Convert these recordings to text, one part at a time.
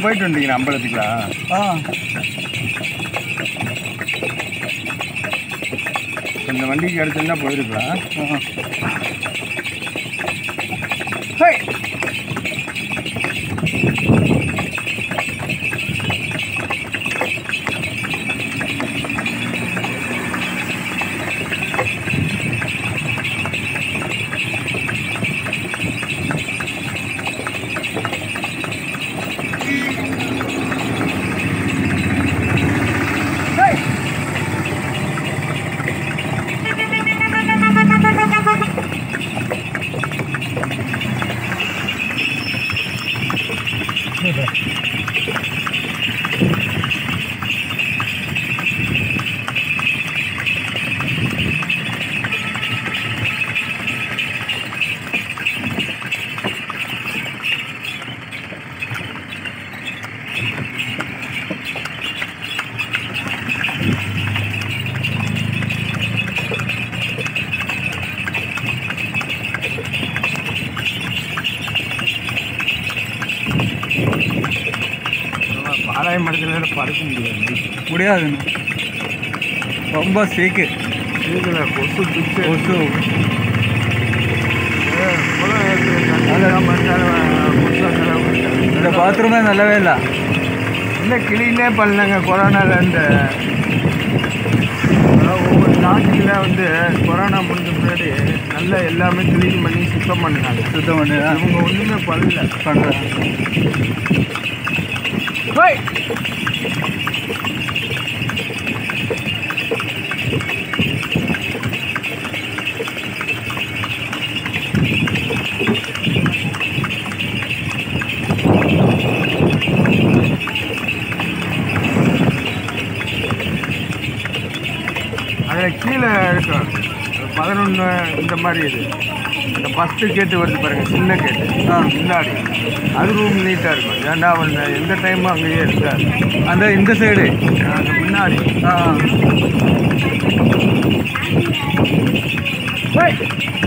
போயிட்டு வந்தீங்க அம்பலத்துக்குலாம் ஆ இந்த வண்டிக்கு கிடச்சிருந்தா போயிருக்கலாம் ஆ. ஹே பாலாய மரத்துல படுக்க முடியாது முடியாதுண்ணா ரொம்ப சீக்கு இதுல கொசு பிச்சு கொசு இந்த பாத்ரூமே நல்லாவே இல்லை இல்லை கிளீனே பண்ணலங்க கொரோனாவில் இந்த அதாவது ஒவ்வொரு நாட்டில் வந்து கொரோனா முடிஞ்ச முன்னாடி நல்லா எல்லாமே க்ளீன் பண்ணி சுத்தம் பண்ணினாங்க சுத்தம் பண்ணி இவங்க ஒன்றுமே பண்ணல பண்ணுறேன் ஹோய் அதில் கீழே இருக்கும் பதினொன்று இந்த மாதிரி இது இந்த ஃபஸ்ட்டு கேட்டு வருது பாருங்க சின்ன கேட்டு ஆ. முன்னாடி அது ரூம் நீட்டாக இருக்கும் ஏன்டா அவன் எந்த டைமும் அங்கேயே இருக்காது அந்த இந்த சைடு அது முன்னாடி ஆ ஹோய்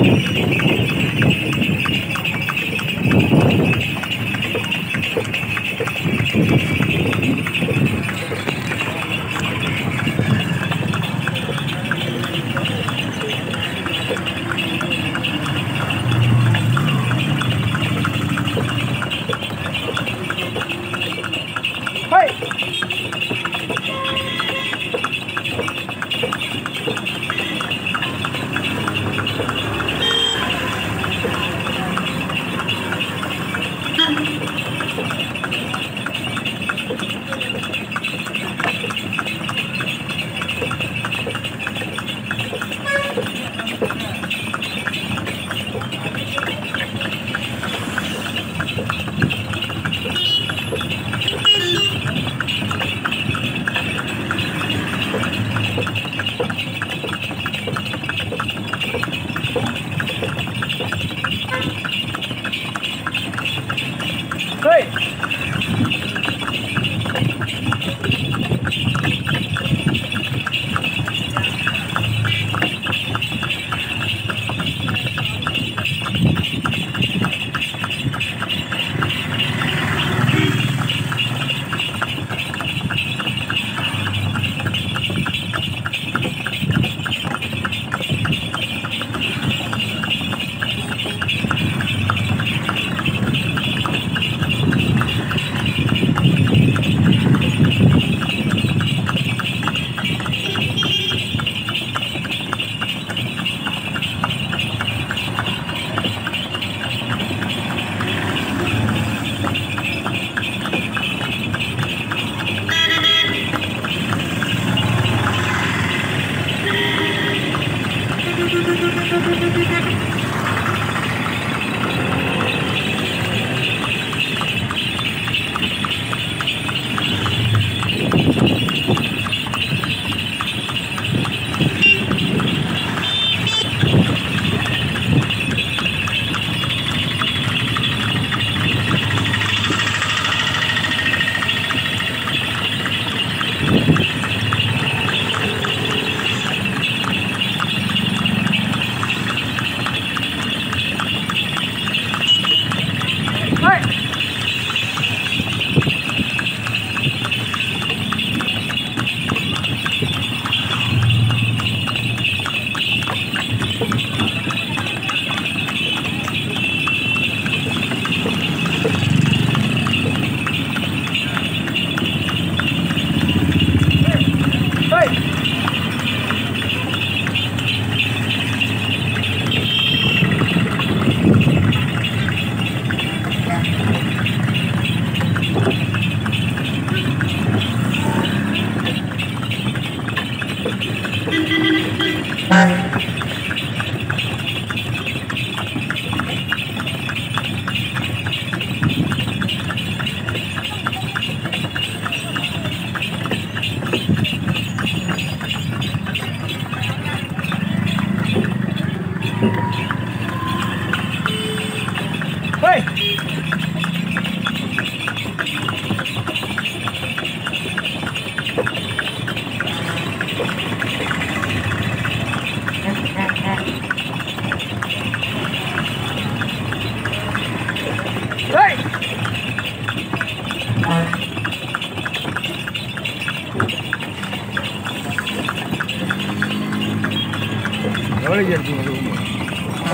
ஹோய் ஹோய் எவ்வளோக்கு எடுத்தீங்க இது